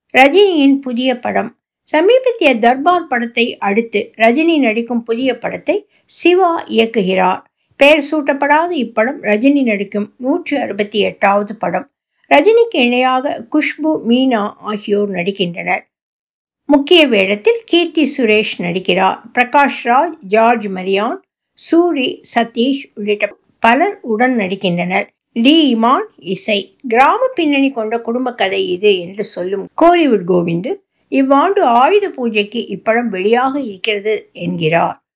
ரஜினியின் புதிய படம் சமீபத்திய தர்பார் படத்தை அடுத்து ரஜினி நடிக்கும் புதிய படத்தை சிவா இயக்குகிறார் பெயர் சூட்டப்படாத இப்படம் ரஜினி நடிக்கும் நூற்றி அறுபத்தி எட்டாவது படம் ரஜினிக்கு இணையாக குஷ்பு மீனா ஆகியோர் நடிக்கின்றனர் முக்கிய வேடத்தில் கீர்த்தி சுரேஷ் நடிக்கிறார் பிரகாஷ் ராஜ் ஜார்ஜ் மரியான் சூரி சதீஷ் உள்ளிட்ட பலர் உடன் நடிக்கின்றனர் டி இமான் இசை கிராம பின்னணி கொண்ட குடும்ப கதை இது என்று சொல்லும் கோலிவுட் கோவிந்து இவ்வாண்டு ஆயுத பூஜைக்கு இப்படம் வெளியாக இருக்கிறது என்கிறார்